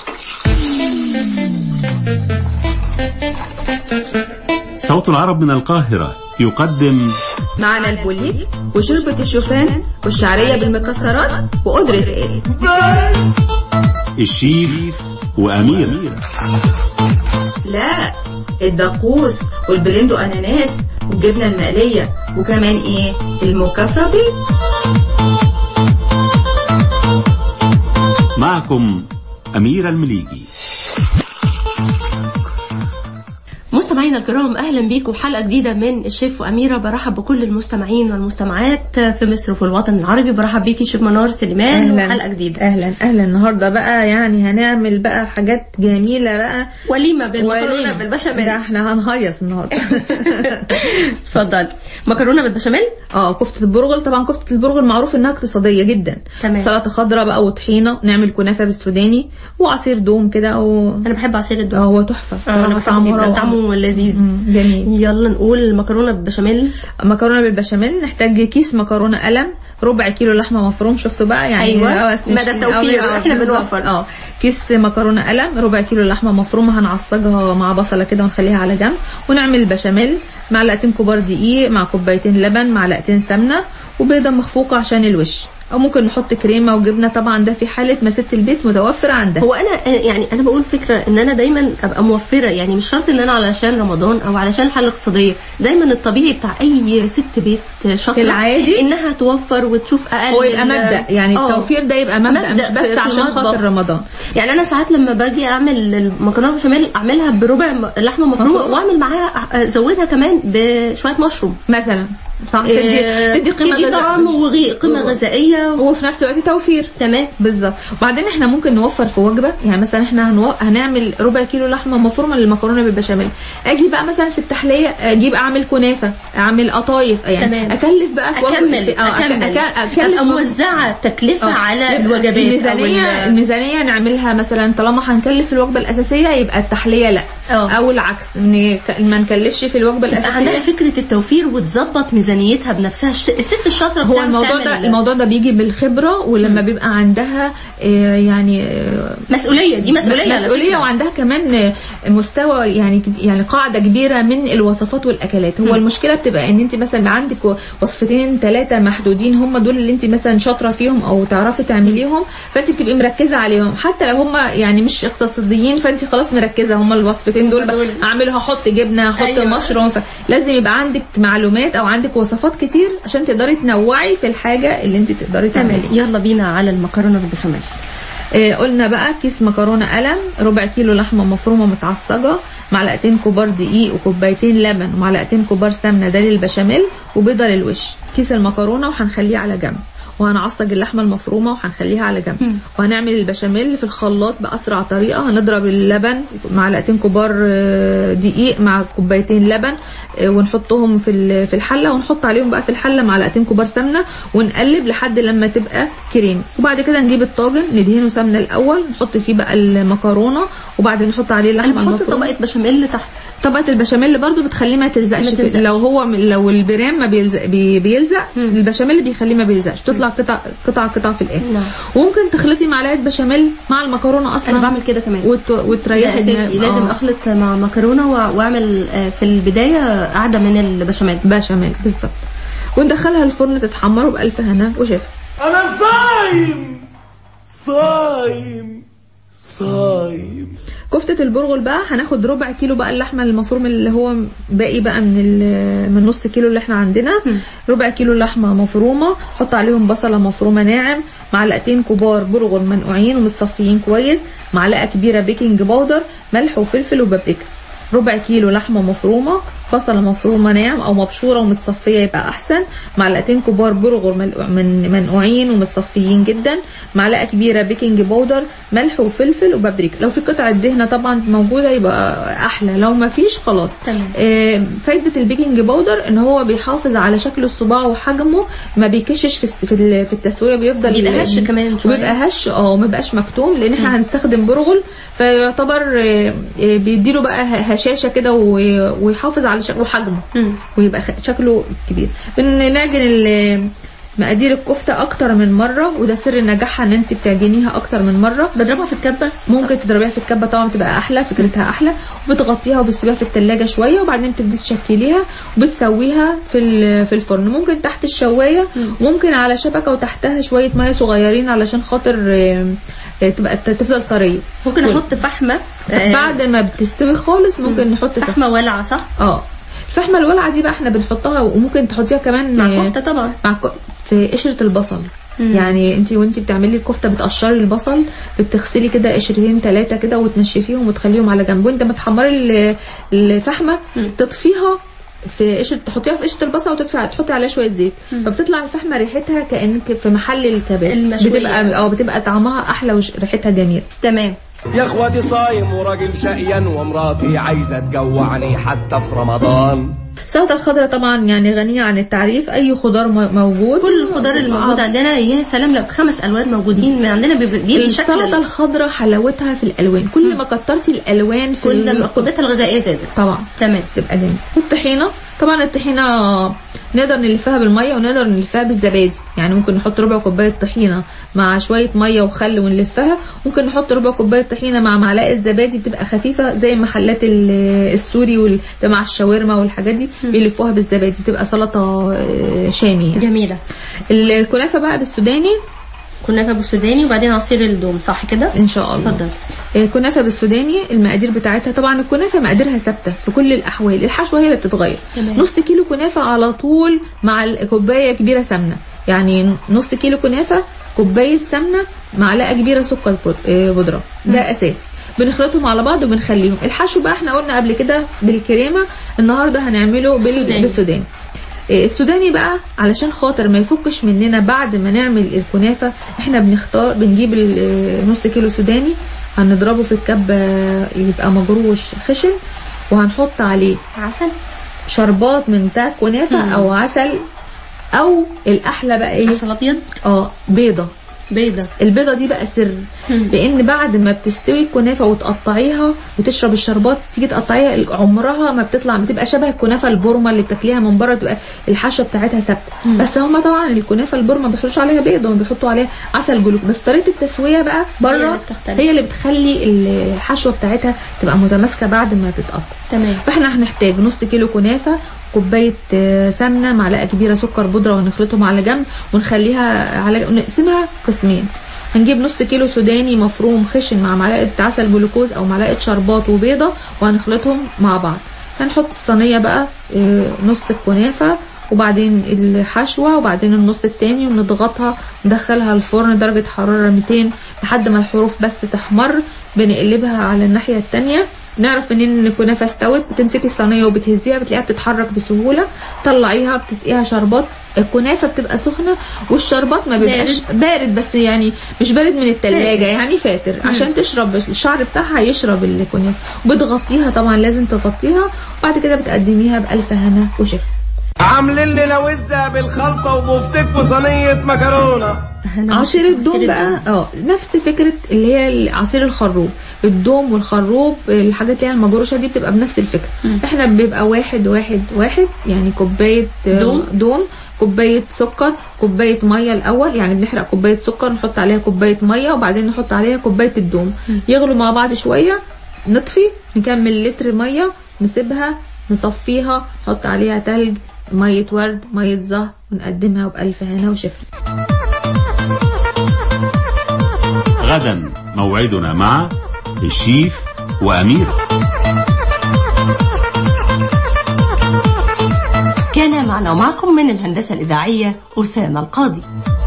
صوت العرب من القاهرة يقدم معنا البوليب وشوربة الشوفان والشعرية بالمكسرات وقدرة ايه الشيف وأمير لا الدقوس والبلندو اناناس والجبنة المقلية وكمان ايه المكفرة بيض معكم أمير المليجي مستمعينا الكرام اهلا بيكم حلقه جديده من الشيف واميره برحب بكل المستمعين والمستمعات في مصر وفي الوطن العربي برحب بيكي شيف منار سليمان وحلقه جديده اهلا اهلا النهارده بقى يعني هنعمل بقى حاجات جميله بقى وليمه بالمكرونه وليمة. بالبشاميل ده احنا هنهيص النهارده اتفضلي مكرونه بالبشاميل اه كفته البرغل طبعا كفته البرغل معروف انها اقتصاديه جدا تمام. سلطه خضراء بقى وطحينه نعمل كنافه بالسوداني وعصير دوم كده و... انا بحب عصير اه الدوم هو تحفه اه انا بصراحة بحبه جدا روعة. طعمه لذيذ مم، جميل يلا نقول مكرونه بالبشاميل مكرونه بالبشاميل نحتاج كيس مكرونه قلم ربع كيلو لحمه مفروم شفتوا بقى يعني أيوة. آه، بس مش مدى التوفير، قوي، آه، إحنا بالظبط. بنوفر. اه كيس مكرونه قلم ربع كيلو لحمه مفرومه هنعصجها مع بصله كده ونخليها على جنب ونعمل البشاميل معلقتين كبار دقيق مع كوبايتين لبن معلقتين سمنه وبيضه مخفوقه عشان الوش او ممكن نحط كريمه وجبنه طبعا ده في حاله ما ست البيت متوفر عندها هو انا أنا- يعني انا بقول فكره ان انا دايما ابقى موفره يعني مش شرط ان انا علشان رمضان او علشان الحاله الاقتصاديه دايما الطبيعي بتاع اي ست بيت شاطره في العادي انها توفر وتشوف اقل هو يبقى مبدا يعني آه. التوفير ده يبقى مبدا, مبدأ مش بس في- في عشان المطبخ. خاطر رمضان يعني انا ساعات لما باجي اعمل المكرونه بشاميل اعملها بربع م- لحمه مفرومه مفرومة. واعمل معاها ازودها كمان بشويه مشروم مثلا صح تدي تدي قيمه تدي طعم غذائية. وغي- قيمه غذائيه وفي نفس الوقت توفير تمام بالظبط وبعدين احنا ممكن نوفر في وجبه يعني مثلا احنا هنو... هنعمل ربع كيلو لحمه مفرومه للمكرونه بالبشاميل اجي بقى مثلا في التحليه اجيب اعمل كنافه اعمل قطايف يعني تمام. اكلف بقى في وجبة- اكمل في- آه، أك- اكمل أك- اكلف ابقى في- موزعه التكلفه آه. على يبقى الوجبات أو الميزانيه ال- الميزانيه نعملها مثلا طالما هنكلف الوجبه الاساسيه يبقى التحليه لا آه. او العكس ان ك- ما نكلفش في الوجبه تبقى عندها الاساسيه فكره التوفير وتظبط ميزانيتها بنفسها الش- الست الشاطره هو بتعرف الموضوع تعمل ده الموضوع ده بيجي بالخبره ولما بيبقى عندها آه، يعني آه، مسؤوليه دي مسؤوليه على مسؤوليه فكرة. وعندها كمان مستوى يعني يعني قاعده كبيره من الوصفات والاكلات هو مم. المشكله بتبقى ان انت مثلا عندك وصفتين ثلاثه محدودين هم دول اللي انت مثلا شاطره فيهم او تعرفي تعمليهم فانت بتبقي مركزه عليهم حتى لو هم يعني مش اقتصاديين فانت خلاص مركزه هم الوصفتين دول دول. اعمله هحط جبنه هحط أيوة. أيوة. مشروم فلازم يبقى عندك معلومات او عندك وصفات كتير عشان تقدري تنوعي في الحاجه اللي انت تقدري تمام تعمليها يلا بينا على المكرونه بالبشاميل آه، قلنا بقى كيس مكرونه قلم ربع كيلو لحمه مفرومه متعصجه معلقتين كبار دقيق وكوبايتين لبن ومعلقتين كبار سمنه ده للبشاميل وبيضه للوش كيس المكرونه وهنخليه على جنب وهنعصج اللحمه المفرومه وهنخليها على جنب وهنعمل البشاميل في الخلاط باسرع طريقه هنضرب اللبن معلقتين كبار آه، دقيق مع كوبايتين لبن آه، ونحطهم في ال- في الحله ونحط عليهم بقى في الحله معلقتين كبار سمنه ونقلب لحد لما تبقى كريم وبعد كده نجيب الطاجن ندهنه سمنه الاول نحط فيه بقى المكرونه وبعدين نحط عليه انا اللحمه بحط المفرومه طبقه بشاميل تحت طبقه البشاميل برضو بتخليه ما تلزقش, ما في- تلزقش. لو هو لو البرام ما بيلزق بي بيلزق مم. البشاميل بيخليه ما بيلزقش تطلع قطع قطع قطع في الاخر نعم. وممكن تخلطي معلقه بشاميل مع المكرونه اصلا انا بعمل كده كمان وت... ده وتريحي اساسي دماغ- لازم آه. اخلط مع مكرونه وأ- واعمل آه، في البدايه قاعده من البشاميل بشاميل بالظبط وندخلها الفرن تتحمر بألف هنا وشفا انا صايم صايم صايم كفتة البرغل بقى هناخد ربع كيلو بقى اللحمة المفروم اللي هو باقي بقى من ال- من نص كيلو اللي احنا عندنا ربع كيلو لحمة مفرومة حط عليهم بصلة مفرومة ناعم معلقتين كبار برغل منقوعين ومتصفيين كويس معلقة كبيرة بيكنج باودر ملح وفلفل وبابريكا ربع كيلو لحمة مفرومة بصلة مفرومة ناعم أو مبشورة ومتصفية يبقى أحسن معلقتين كبار برغل ملقو- من منقوعين ومتصفيين جدا معلقة كبيرة بيكنج باودر ملح وفلفل وبابريكا لو في قطعة دهنة طبعا موجودة يبقى أحلى لو ما فيش خلاص تمام. آه، فايدة البيكنج باودر ان هو بيحافظ على شكل الصباع وحجمه ما بيكشش في الس- في ال- في التسوية بيفضل بيبقى هش كمان شوية. وبيبقى هش اه ما بيبقاش مكتوم لان احنا هنستخدم برغل فيعتبر آه، آه، بيديله بقى ه- هشاشة كده و- ويحافظ على شكله وحجمه مم. ويبقى خ- شكله كبير بنعجن ال- مقادير الكفته اكتر من مره وده سر نجاحها ان انت بتعجنيها اكتر من مره بضربها في الكبه ممكن تضربيها في الكبه طبعا بتبقى احلى فكرتها احلى وبتغطيها وبتسيبيها في التلاجة شويه وبعدين تبدي تشكليها وبتسويها في ال- في الفرن ممكن تحت الشوايه ممكن على شبكه وتحتها شويه ميه صغيرين علشان خاطر آه، آه، تبقى تفضل طريه ممكن احط فحمه آه، بعد ما بتستوي خالص ممكن نحط فحمه ولعه صح اه الفحمه الولعه دي بقى احنا بنحطها وممكن تحطيها كمان مع آه، كفته طبعا مع ك- في قشرة البصل يعني انت وانت بتعملي الكفته بتقشري البصل بتغسلي كده قشرتين ثلاثه كده وتنشفيهم وتخليهم على جنب وانت ما تحمري ال- الفحمه تطفيها في قشرة تحطيها في قشرة البصل وتطفي تحطي عليها شويه زيت فبتطلع الفحمه ريحتها كانك في محل الكباب المشوية. بتبقى اه بتبقى طعمها احلى وريحتها جميل تمام يا اخواتي صايم وراجل شقيان ومراتي عايزه تجوعني حتى في رمضان السلطه الخضراء طبعا يعني غنيه عن التعريف اي خضار م- موجود كل الخضار اللي موجود عندنا يا سلام لو خمس الوان موجودين من عندنا بيبقى بيدي شكل السلطه ال- الخضراء حلاوتها في الالوان كل ما كترتي الالوان في كل ال- القدرات الغذائيه زادت طبعا تمام تبقى جميل والطحينه طبعا الطحينه نقدر نلفها بالميه ونقدر نلفها بالزبادي يعني ممكن نحط ربع كوبايه طحينه مع شويه ميه وخل ونلفها ممكن نحط ربع كوبايه طحينه مع معلقه زبادي بتبقى خفيفه زي محلات ال- السوري وال- مع الشاورما والحاجات دي بيلفوها بالزبادي بتبقى سلطه آه، شامي يعني. جميله الكنافه بقى بالسوداني كنافه بالسوداني وبعدين عصير الدوم صح كده ان شاء الله اتفضل آه، كنافه بالسوداني المقادير بتاعتها طبعا الكنافه مقاديرها ثابته في كل الاحوال الحشوه هي اللي بتتغير تمام. نص كيلو كنافه على طول مع ال- كوبايه كبيره سمنه يعني نص كيلو كنافه كوبايه سمنه معلقه كبيره سكر بود- آه، بودره ده اساسي بنخلطهم على بعض وبنخليهم الحشو بقى احنا قلنا قبل كده بالكريمه النهارده هنعمله بال- سوداني. بالسوداني إيه، السوداني بقى علشان خاطر ما يفكش مننا بعد ما نعمل الكنافة احنا بنختار بنجيب ال- نص كيلو سوداني هنضربه في الكبة يبقى مجروش خشن وهنحط عليه عسل شربات من بتاع كنافة او عسل او الاحلى بقى ايه عسل ابيض اه بيضة بيضه البيضة دي بقى سر لان بعد ما بتستوي الكنافة وتقطعيها وتشرب الشربات تيجي تقطعيها عمرها ما بتطلع بتبقى شبه الكنافة البورمة اللي بتاكليها من بره تبقى الحشوة بتاعتها ثابتة بس هما طبعا الكنافة البورمة ما بيحطوش عليها بيض وما بيحطوا عليها عسل جلوك بس طريقة التسوية بقى اللي بره بتختلف. هي اللي بتخلي الحشوة بتاعتها تبقى متماسكة بعد ما تتقطع تمام فاحنا هنحتاج نص كيلو كنافة كوباية آه، سمنة معلقة كبيرة سكر بودرة ونخلطهم على جنب ونخليها على نقسمها قسمين هنجيب نص كيلو سوداني مفروم خشن مع معلقة عسل جلوكوز أو معلقة شربات وبيضة وهنخلطهم مع بعض هنحط الصينية بقى آه، نص الكنافة وبعدين الحشوة وبعدين النص التاني ونضغطها ندخلها الفرن درجة حرارة 200 لحد ما الحروف بس تحمر بنقلبها على الناحية التانية نعرف منين ان الكنافه استوت بتمسكي الصينيه وبتهزيها بتلاقيها بتتحرك بسهوله طلعيها بتسقيها شربات الكنافه بتبقى سخنه والشربات ما بيبقاش بارد بس يعني مش بارد من التلاجة يعني فاتر عشان تشرب الشعر بتاعها يشرب الكنافه وبتغطيها طبعا لازم تغطيها وبعد كده بتقدميها بألف هنا وشفا عاملين لنا وزه بالخلطه وبفتك وصينيه مكرونه عصير الدوم بقى اه نفس فكره اللي هي عصير الخروب الدوم والخروب الحاجات اللي هي المجروشه دي بتبقى بنفس الفكره احنا بيبقى واحد واحد واحد يعني كوبايه آه، دوم. دوم كوبايه سكر كوبايه ميه الاول يعني بنحرق كوبايه سكر نحط عليها كوبايه ميه وبعدين نحط عليها كوبايه الدوم يغلوا مع بعض شويه نطفي نكمل لتر ميه نسيبها نصفيها نحط عليها تلج ميه ورد ميه زهر ونقدمها بألف هنا وشفا غدا موعدنا مع الشيف وأميرة كان معنا ومعكم من الهندسه الاذاعيه اسامه القاضي